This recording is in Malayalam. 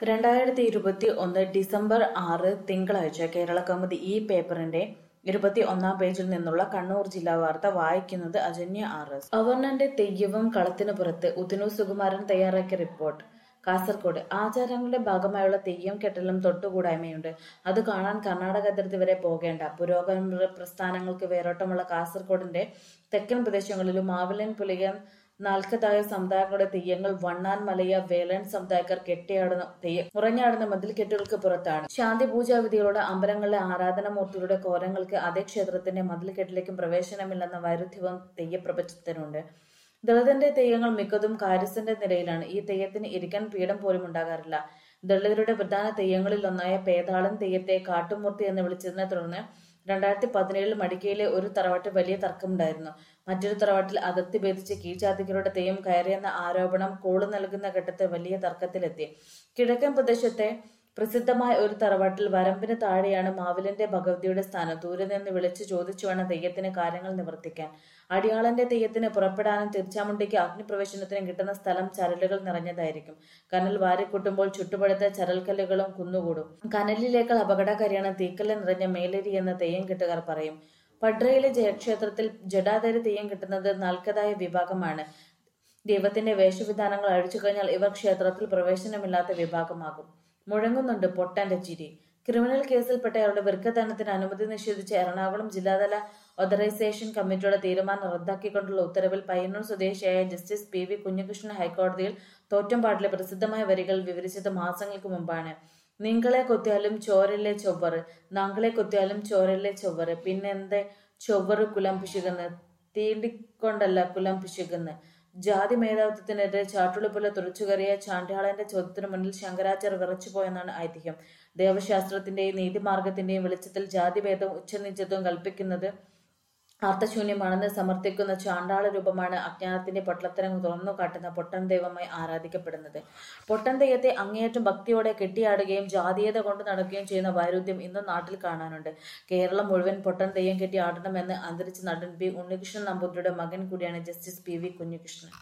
രണ്ടായിരത്തി ഇരുപത്തി ഒന്ന് ഡിസംബർ ആറ് തിങ്കളാഴ്ച കേരള കൗമുദി ഈ പേപ്പറിന്റെ ഇരുപത്തി ഒന്നാം പേജിൽ നിന്നുള്ള കണ്ണൂർ ജില്ലാ വാർത്ത വായിക്കുന്നത് അജന്യ ആർ എസ് അവർണന്റെ തെയ്യവും കളത്തിനു പുറത്ത് ഉദിനു സുകുമാരൻ തയ്യാറാക്കിയ റിപ്പോർട്ട് കാസർഗോഡ് ആചാരങ്ങളുടെ ഭാഗമായുള്ള തെയ്യം കെട്ടലും തൊട്ടുകൂടായ്മയുണ്ട് അത് കാണാൻ കർണാടക അതിർത്തി വരെ പോകേണ്ട പുരോഗമന പ്രസ്ഥാനങ്ങൾക്ക് വേരോട്ടമുള്ള കാസർഗോഡിന്റെ തെക്കൻ പ്രദേശങ്ങളിലും മാവിലൻ പുലിയൻ നാൽക്കതായ സമുദായങ്ങളുടെ തെയ്യങ്ങൾ വണ്ണാൻ മലയ വേലൻ സമുദായക്കാർ കെട്ടിയാടുന്ന തെയ്യം ഉറഞ്ഞാടുന്ന മതിൽക്കെട്ടുകൾക്ക് പുറത്താണ് ശാന്തി പൂജാവിധികളുടെ അമ്പലങ്ങളിലെ ആരാധനാമൂർത്തികളുടെ കോരങ്ങൾക്ക് അതേ ക്ഷേത്രത്തിന്റെ മതിൽക്കെട്ടിലേക്കും പ്രവേശനമില്ലെന്ന വൈരുദ്ധ്യവും തെയ്യപ്രപഞ്ചത്തിനുണ്ട് ദളിതന്റെ തെയ്യങ്ങൾ മിക്കതും കാര്യസ്ഥന്റെ നിലയിലാണ് ഈ തെയ്യത്തിന് ഇരിക്കാൻ പീഠം പോലും ഉണ്ടാകാറില്ല ദളിതരുടെ പ്രധാന തെയ്യങ്ങളിൽ ഒന്നായ പേതാളൻ തെയ്യത്തെ കാട്ടുമൂർത്തി എന്ന് വിളിച്ചതിനെ തുടർന്ന് രണ്ടായിരത്തി പതിനേഴിൽ മടിക്കയിലെ ഒരു തറവാട്ടിൽ വലിയ തർക്കമുണ്ടായിരുന്നു മറ്റൊരു തറവാട്ടിൽ അതിർത്തി ഭേദിച്ച് കീഴ്ജാതികളുടെ തെയ്യം കയറിയെന്ന ആരോപണം കോള് നൽകുന്ന ഘട്ടത്തിൽ വലിയ തർക്കത്തിലെത്തി കിഴക്കൻ പ്രദേശത്തെ പ്രസിദ്ധമായ ഒരു തറവാട്ടിൽ വരമ്പിന് താഴെയാണ് മാവിലന്റെ ഭഗവതിയുടെ സ്ഥാനം ദൂരെ നിന്ന് വിളിച്ചു ചോദിച്ചു വേണം തെയ്യത്തിന് കാര്യങ്ങൾ നിവർത്തിക്കാൻ അടിയാളന്റെ തെയ്യത്തിന് പുറപ്പെടാനും തിരിച്ചാമുണ്ടിക്ക് അഗ്നിപ്രവേശനത്തിനും കിട്ടുന്ന സ്ഥലം ചരലുകൾ നിറഞ്ഞതായിരിക്കും കനൽ വാരിക്കൂട്ടുമ്പോൾ ചുട്ടുപഴുത്ത ചരൽക്കല്ലുകളും കുന്നുകൂടും കനലിലേക്കാൾ അപകടകാരിയാണ് തീക്കല്ല് നിറഞ്ഞ മേലേരി എന്ന് തെയ്യം കെട്ടുകാർ പറയും പഡ്രയിലെ ജയക്ഷേത്രത്തിൽ ജഡാധരി തെയ്യം കിട്ടുന്നത് നാൽക്കതായ വിഭാഗമാണ് ദൈവത്തിന്റെ വേഷവിധാനങ്ങൾ അഴിച്ചു കഴിഞ്ഞാൽ ഇവർ ക്ഷേത്രത്തിൽ പ്രവേശനമില്ലാത്ത വിഭാഗമാകും മുഴങ്ങുന്നുണ്ട് പൊട്ടന്റെ ചിരി ക്രിമിനൽ കേസിൽപ്പെട്ടയാളുടെ വൃക്കദാനത്തിന് അനുമതി നിഷേധിച്ച എറണാകുളം ജില്ലാതല ഓതറൈസേഷൻ കമ്മിറ്റിയുടെ തീരുമാനം റദ്ദാക്കിക്കൊണ്ടുള്ള ഉത്തരവിൽ പയ്യന്നൂർ സ്വദേശിയായ ജസ്റ്റിസ് പി വി കുഞ്ഞികൃഷ്ണൻ ഹൈക്കോടതിയിൽ തോറ്റംപാട്ടിലെ പ്രസിദ്ധമായ വരികൾ വിവരിച്ചത് മാസങ്ങൾക്ക് മുമ്പാണ് നിങ്ങളെ കൊത്തിയാലും ചോരല്ലേ ചൊവ്വറ് നാങ്കളെ കൊത്തിയാലും ചോരല്ലേ ചൊവ്വറ് പിന്നെന്തെ ചൊവ്വറ് കുലം പിശുകുന്ന് തീണ്ടിക്കൊണ്ടല്ല കുലം പിശുകുന്ന് ജാതി മേധാവിത്വത്തിനെതിരെ ചാട്ടുളി പോലെ തുറച്ചുകയറിയ ചാണ്ഡ്യാളന്റെ ചോദ്യത്തിനു മുന്നിൽ ശങ്കരാചാര്യ വിറച്ചുപോയെന്നാണ് ഐതിഹ്യം ദേവശാസ്ത്രത്തിന്റെയും നീതിമാർഗത്തിന്റെയും വെളിച്ചത്തിൽ ജാതിഭേദവും ഉച്ചനീചത്വവും കൽപ്പിക്കുന്നത് അർത്ഥശൂന്യമാണെന്ന് സമർത്ഥിക്കുന്ന ചാണ്ടാള രൂപമാണ് അജ്ഞാനത്തിന്റെ പൊട്ടത്തരം തുറന്നു കാട്ടുന്ന പൊട്ടൻ ദൈവമായി ആരാധിക്കപ്പെടുന്നത് പൊട്ടൻ ദൈവത്തെ അങ്ങേയറ്റം ഭക്തിയോടെ കെട്ടിയാടുകയും ജാതീയത കൊണ്ട് നടക്കുകയും ചെയ്യുന്ന വൈരുദ്ധ്യം ഇന്നും നാട്ടിൽ കാണാനുണ്ട് കേരളം മുഴുവൻ പൊട്ടൻ തെയ്യം കെട്ടി ആടണമെന്ന് അന്തരിച്ച നടൻ പി ഉണ്ണികൃഷ്ണൻ നമ്പൂതിരിയുടെ മകൻ കൂടിയാണ് ജസ്റ്റിസ് പി വി കുഞ്ഞികൃഷ്ണൻ